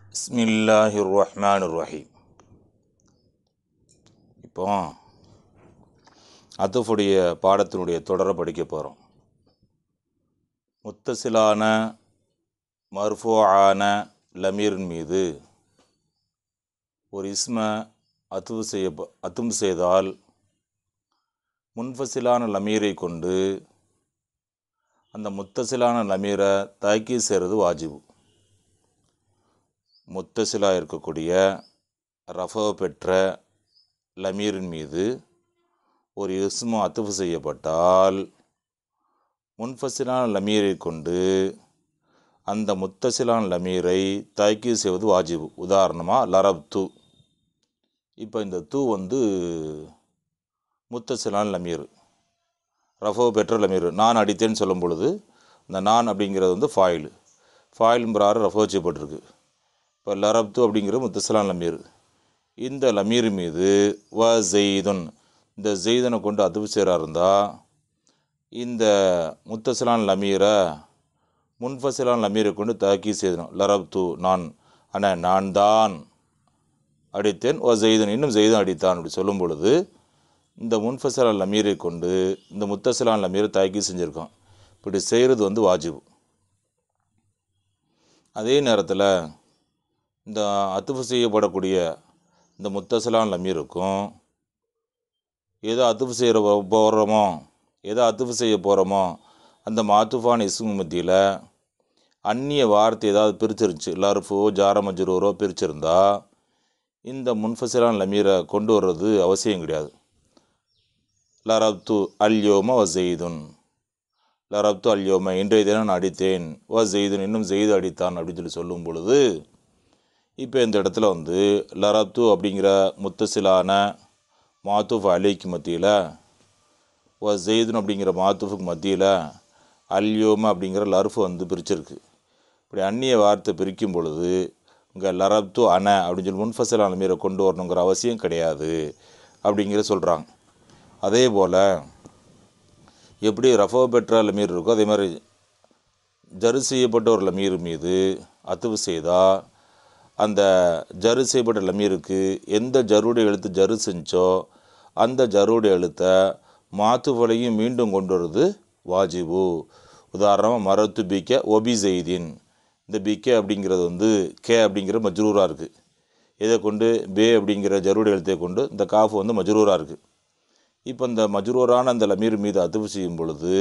பிஸ்மில்லாஹிர் ரஹ்மான் ரஹீம் இப்போ அதுஃபுடைய பாடத்தினுடைய தொடரை படிக்க போகிறோம் முத்தசிலான மர்ஃபூஆன லமீரின் மீது ஒரு இஸ்ம அத்துவு செய்ய அத்தும் செய்தால் முன்ஃபசிலான லமீரை கொண்டு அந்த முத்தசிலான லமீரை தாக்கி செய்கிறது வாஜிபு முத்தசிலா இருக்கக்கூடிய ரஃபோ பெற்ற லமீரின் மீது ஒரு இஸ்மு அத்துஃபு செய்யப்பட்டால் முன்ஃபசிலான லமீரை கொண்டு அந்த முத்தசிலான லமீரை தாக்கி செய்வது வாஜிபு உதாரணமாக லரப் தூ இப்போ இந்த தூ வந்து முத்தசிலான் லமீர் ரஃபோ பெற்ற லமீர் நான் அடித்தேன்னு சொல்லும் பொழுது இந்த நான் அப்படிங்கிறது வந்து ஃபாயில் ஃபாயில் பிரகாரம் ரஃபோ செய்யப்பட்டிருக்கு இப்போ லரப்து அப்படிங்கிற முத்தசலான் லமீர் இந்த லமீர் மீது வ ஜெய்துன் இந்த ஜெய்தனை கொண்டு அதுவு சேரா இருந்தால் இந்த முத்தசலான் லமீரை முன்ஃபசிலான் லமீரை கொண்டு தாக்கி செய்தணும் லரப்து நான் அண்ணா நான் தான் அடித்தேன் ஓ ஜெய்தன் இன்னும் ஜெய்தன் அடித்தான் அப்படி சொல்லும் பொழுது இந்த முன்ஃபசலான் லமீரை கொண்டு இந்த முத்தசலான் லமீரை தாக்கி செஞ்சுருக்கோம் இப்படி செய்கிறது வந்து வாஜிபு அதே நேரத்தில் இந்த அத்துஃபு செய்யப்படக்கூடிய இந்த முத்தசலான் லமீருக்கும் ஏதோ அத்துஃபு செய்கிற போகிறோமோ ஏதோ அத்துஃபு செய்ய போகிறோமோ அந்த மாத்துஃபான் இஸ்மு மத்தியில் அந்நிய வார்த்தை ஏதாவது பிரிச்சிருந்துச்சு லர்ஃபோ ஜார மஜ்ரூரோ பிரிச்சிருந்தா இந்த முன்ஃபசிலான் லமீரை கொண்டு வர்றது அவசியம் கிடையாது லரப்து அல்யோம வ ஜெய்துன் லரப்து அல்யோம இன்றைய தினம் நான் அடித்தேன் வ ஜெய்துன் இன்னும் ஜெய்து அடித்தான் அப்படின்னு சொல்லி சொல்லும் பொழுது இப்போ இந்த இடத்துல வந்து லரப்து அப்படிங்கிற முத்தசிலான மாத்துஃப் அலிக்கு மத்தியில் வ ஜெய்துன் அப்படிங்கிற மாத்துஃபுக்கு மத்தியில் அல்யோம அப்படிங்கிற லர்ஃபு வந்து பிரிச்சிருக்கு இப்படி அந்நிய வார்த்தை பிரிக்கும் பொழுது இங்கே லரப்து அன அப்படின்னு சொல்லி முன்ஃபசலான மீரை கொண்டு வரணுங்கிற அவசியம் கிடையாது அப்படிங்கிற சொல்கிறாங்க அதே போல் எப்படி ரஃபோ பெற்ற லமீர் இருக்கோ அதே மாதிரி ஜரு செய்யப்பட்ட ஒரு லமீர் மீது அத்துவு செய்தால் அந்த ஜரு செய்யப்பட்ட லமீருக்கு எந்த ஜருடைய எழுத்து ஜரு செஞ்சோ அந்த ஜருடைய எழுத்தை மாத்துவலையும் மீண்டும் கொண்டு வருது வாஜிபு உதாரணமாக மரத்து பிக்க ஒபி ஜெய்தீன் இந்த பிகே அப்படிங்கிறது வந்து கே அப்படிங்கிற மஜ்ரூராக இருக்குது இதை கொண்டு பே அப்படிங்கிற ஜருடைய எழுத்தை கொண்டு இந்த காஃபு வந்து மஜ்ரூராக இருக்குது இப்போ இந்த மஜ்ரூரான அந்த லமீர் மீது அதுவு செய்யும் பொழுது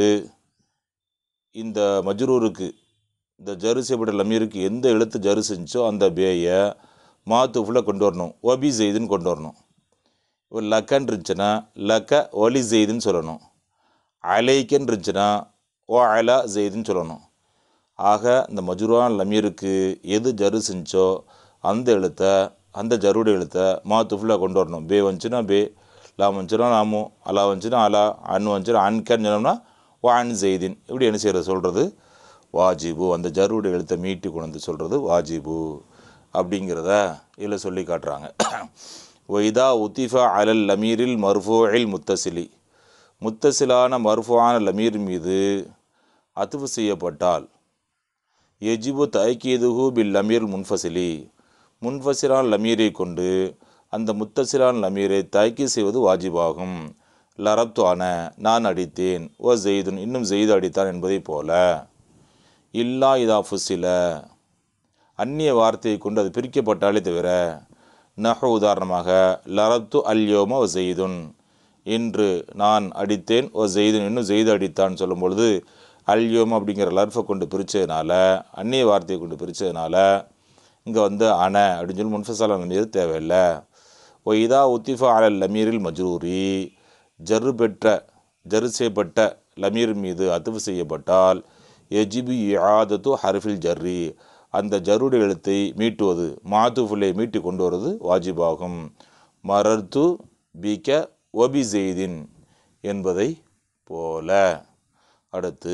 இந்த மஜ்ரூருக்கு இந்த ஜரு செய்யப்பட்ட லமீருக்கு எந்த எழுத்து ஜரு செஞ்சோ அந்த பேயை மாத்துஃபுல்லாக கொண்டு வரணும் ஒபி ஜெய்துன்னு கொண்டு வரணும் இப்போ லக்கன் இருந்துச்சுன்னா லக்க ஒலி ஜெய்துன்னு சொல்லணும் அலைக்கன் இருந்துச்சுன்னா ஓ அலா ஜெய்துன்னு சொல்லணும் ஆக இந்த மஜ்ரூரான் லமீருக்கு எது ஜரு செஞ்சோ அந்த எழுத்தை அந்த ஜருடைய எழுத்தை மாத்துஃபுல்லாக கொண்டு வரணும் பே வந்துச்சுன்னா பே லாம் வந்துச்சுன்னா லாமு அலா வந்துச்சுன்னா அலா அன் வந்துச்சுன்னா அன்கன்னு சொன்னோம்னா ஓ அன் ஜெய்தின் இப்படி என்ன செய்கிறது சொல்கிறது வாஜிபு அந்த ஜருடைய எழுத்தை மீட்டி கொண்டு வந்து சொல்கிறது வாஜிபு அப்படிங்கிறத இதில் சொல்லி காட்டுறாங்க ஒய்தா உத்திஃபா அலல் லமீரில் மர்ஃபூஇல் முத்தசிலி முத்தசிலான மர்ஃபுவான லமீர் மீது அத்துவு செய்யப்பட்டால் எஜிபு தைக்கீதுஹு பில் லமீர் முன்ஃபசிலி முன்ஃபசிலான் லமீரை கொண்டு அந்த முத்தசிலான் லமீரை தாக்கி செய்வது வாஜிபாகும் லரப்து ஆன நான் அடித்தேன் ஓ ஜெய்துன் இன்னும் ஜெய்து அடித்தான் என்பதைப் போல இல்லா இதா ஃபுசில அந்நிய வார்த்தையை கொண்டு அது பிரிக்கப்பட்டாலே தவிர நஹ உதாரணமாக லரப்து அல்யோம ஓ ஜெய்துன் இன்று நான் அடித்தேன் ஓ ஜெய்துன் இன்னும் ஜெய்து அடித்தான் சொல்லும் பொழுது அல்யோம் அப்படிங்கிற லர்ஃபை கொண்டு பிரித்ததுனால அந்நிய வார்த்தையை கொண்டு பிரித்ததுனால இங்கே வந்து அன அப்படின்னு சொல்லி முன்ஃபசால மீது தேவையில்லை ஓ இதா உத்திஃபா அலல் லமீரில் மஜ்ரூரி ஜரு பெற்ற ஜரு செய்யப்பட்ட லமீர் மீது அதுவு செய்யப்பட்டால் எஜிபி யாதத்து ஹர்ஃபில் ஜர்ரி அந்த ஜருடைய எழுத்தை மீட்டுவது மாத்துஃபுல்லை மீட்டி கொண்டு வருவது வாஜிபாகும் மரர்த்து பிக ஒபி ஜெய்தின் என்பதை போல அடுத்து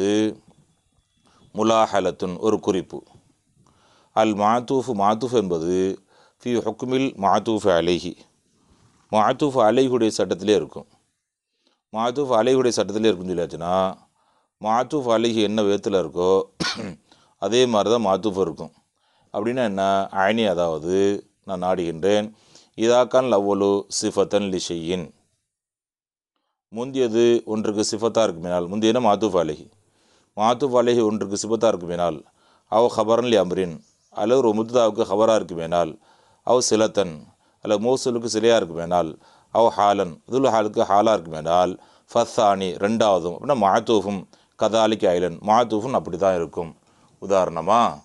முலாஹலத்துன் ஒரு குறிப்பு அல் மாத்தூஃபு மாத்தூஃப் என்பது ஃபி ஹுக்மில் மாத்தூஃப் அலைஹி மாத்தூஃப் அலைஹுடைய சட்டத்திலே இருக்கும் மாத்தூஃப் அலைஹுடைய சட்டத்திலே இருக்குன்னு சொல்லியாச்சுன்னா மாத்தூஃப் அலைஹி என்ன விதத்தில் இருக்கோ அதே மாதிரி தான் மாத்தூஃப் இருக்கும் அப்படின்னா என்ன அயனி அதாவது நான் நாடுகின்றேன் இதாக்கான் லவ்வலு சிஃபத்தன் லிஷையின் முந்தியது ஒன்றுக்கு சிஃபத்தாக இருக்குமேனால் முந்தியன மாத்தூஃப் அலஹி மாத்தூஃப் அலஹி ஒன்றுக்கு சிஃபத்தாக இருக்குமேனால் அவ் ஹபரன் லி அம்ரின் அல்லது ஒரு முத்தாவுக்கு ஹபராக இருக்குமேனால் அவ் சிலத்தன் அல்லது மோசலுக்கு சிலையாக இருக்குமேனால் அவ் ஹாலன் இதுல் ஹாலுக்கு ஹாலாக இருக்குமேனால் ஃபஸ்ஸானி ரெண்டாவதும் அப்படின்னா மாத்தூஃபும் கதாலிக்கு ஐலன் மாத்தூஃபும் அப்படி தான் இருக்கும் உதாரணமாக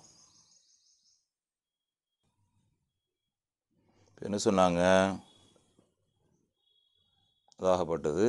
என்ன சொன்னாங்க அதாகப்பட்டது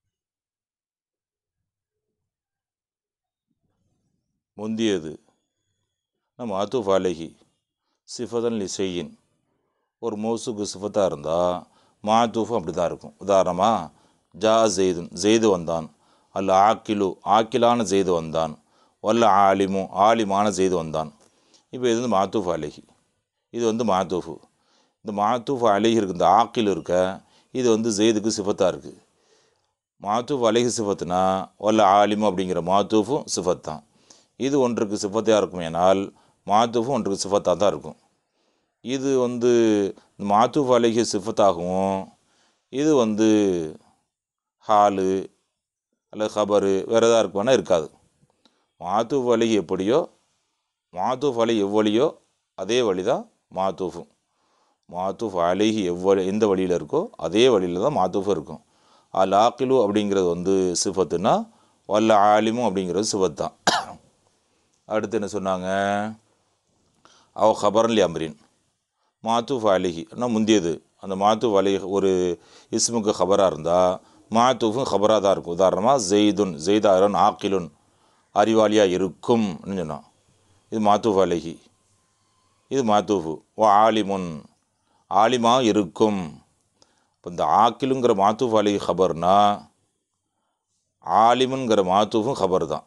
முந்தியது நம்ம அத்துஃப் அலஹி சிஃபதன் லிசையின் ஒரு மோசுக்கு சிஃபத்தாக இருந்தால் மாத்தூஃபும் அப்படி தான் இருக்கும் உதாரணமாக ஜா ஜெய்துன் ஜெய்து வந்தான் அல்ல ஆக்கிலு ஆக்கிலான ஜெய்து வந்தான் வல்ல ஆலிமு ஆலிமான ஜெய்து வந்தான் இப்போ இது வந்து மாத்தூஃப் அலஹி இது வந்து மாத்தூஃபு இந்த மாத்தூஃப் அலஹி இருக்கு இந்த ஆக்கில் இருக்க இது வந்து ஜெய்துக்கு சிஃபத்தாக இருக்குது மாத்தூஃப் அலஹி சிஃபத்துனா வல்ல ஆலிமு அப்படிங்கிற மாத்தூஃபும் சிஃபத் தான் இது ஒன்றுக்கு சிஃபத்தையாக இருக்கும் ஏனால் மாத்தூஃபும் ஒன்றுக்கு சிஃபத்தாக தான் இருக்கும் இது வந்து மாத்தூஃப் அலஹி சிஃபத்தாகவும் இது வந்து ஹாலு அல்லது ஹபரு வேறு எதாவது இருக்குமானா இருக்காது மாத்தூஃப் அலஹி எப்படியோ மாத்தூஃப் அலி எவ்வளியோ அதே வழி தான் மாத்தூஃபும் மாத்தூஃப் அலிஹி எவ்வளி எந்த வழியில் இருக்கோ அதே வழியில் தான் மாத்தூஃபும் இருக்கும் அல் ஆக்கிலு அப்படிங்கிறது வந்து சிஃபத்துனா வல்ல ஆலிமும் அப்படிங்கிறது சிஃபத் தான் அடுத்து என்ன சொன்னாங்க அவ ஹபரன்லி அம்ரின் மாத்தூஃப் அலிஹி ஆனால் முந்தியது அந்த மாத்தூஃப் அலி ஒரு இஸ்முக்கு ஹபராக இருந்தால் மாத்தூஃபும் ஹபராக தான் இருக்கும் உதாரணமாக ஜெய்துன் ஜெய்தாரன் ஆக்கிலுன் அறிவாளியாக இருக்கும்னு சொன்னான் இது மாத்தூஃப் அலிஹி இது மாத்தூஃபு ஓ ஆலிமுன் ஆலிமா இருக்கும் இப்போ இந்த ஆக்கிலுங்கிற மாத்தூஃப் அலி ஹபர்னா ஆலிமுங்கிற மாத்தூஃபும் ஹபர் தான்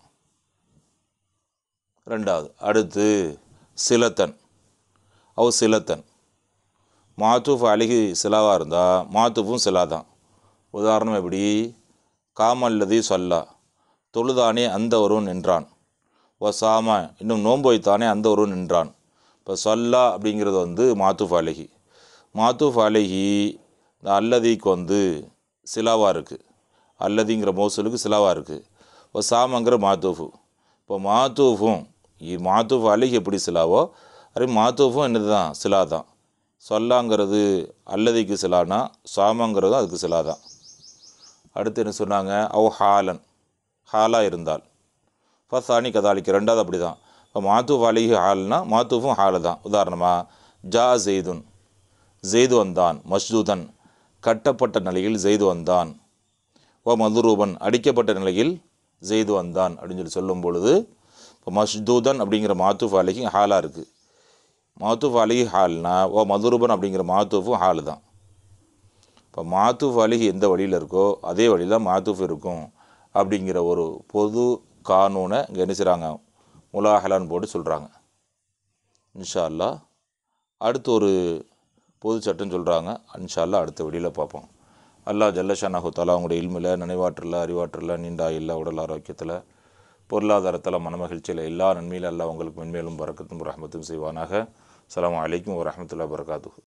ரெண்டாவது அடுத்து சிலத்தன் அவ் சிலத்தன் மாத்தூஃப் அலிஹி சிலாவாக இருந்தால் மாத்தூஃபும் சிலா தான் உதாரணம் எப்படி காமல்லதி சொல்லா தொழுதானே அந்த ஒருவன் நின்றான் ஓ சாம இன்னும் நோன்பு வைத்தானே அந்த ஒருவன் நின்றான் இப்போ சொல்லா அப்படிங்கிறது வந்து மாத்தூஃப் அலஹி மாத்தூஃப் அலஹி இந்த அல்லதிக்கு வந்து சிலாவாக இருக்குது அல்லதிங்கிற மோசலுக்கு சிலாவாக இருக்குது இப்போ சாமங்கிற மாத்தூஃபு இப்போ மாத்தூஃபும் மாத்தூஃப் அலஹி எப்படி சிலாவோ அதே மாத்தூஃபும் என்னது தான் சிலா தான் சொல்லாங்கிறது அல்லதிக்கு சிலானா சாமங்கிறதும் அதுக்கு சிலா தான் அடுத்து என்ன சொன்னாங்க அவ் ஹாலன் ஹாலாக இருந்தால் ஃபஸ்தானி கதாலிக்கு ரெண்டாவது அப்படி தான் இப்போ மாத்தூஃப் அலிஹி ஹால்னா மாத்தூஃபும் ஹாலு தான் உதாரணமாக ஜா ஜெய்துன் ஜெய்து வந்தான் மஸ்ஜூதன் கட்டப்பட்ட நிலையில் ஜெய்து வந்தான் ஓ மதுரூபன் அடிக்கப்பட்ட நிலையில் ஜெய்து வந்தான் அப்படின்னு சொல்லி சொல்லும் பொழுது இப்போ மஸ்ஜூதன் அப்படிங்கிற மாத்தூஃப் அலிஹி ஹாலாக இருக்குது மாத்தூஃப் அலிஹி ஹால்னா ஓ மதுரூபன் அப்படிங்கிற மாத்தூஃபும் ஹாலு தான் இப்போ மாத்தூஃப் அலிஹி எந்த வழியில் இருக்கோ அதே வழியில் தான் மாத்தூஃப் இருக்கும் அப்படிங்கிற ஒரு பொது கானூனை இங்கே என்ன செய்கிறாங்க முலாஹலான்னு போட்டு சொல்கிறாங்க இன்ஷா அல்லா அடுத்து ஒரு பொது சட்டம் சொல்கிறாங்க இன்ஷா அல்லா அடுத்த வெளியில் பார்ப்போம் அல்லாஹ் ஜல்லஷானாஹு தாலா அவங்களுடைய இல்மில் நினைவாற்றல அறிவாற்றல நீண்ட இல்ல உடல் ஆரோக்கியத்தில் பொருளாதாரத்தில் மனமகிழ்ச்சியில் எல்லா நன்மையிலும் அல்லாஹ் உங்களுக்கு மென்மேலும் பறக்கத்தும் ரஹமத்தும் செய்வானாக அஸ்ஸலாமு அலைக்கும் வரஹ்மத்துல்லாஹி வபரகாத்துஹு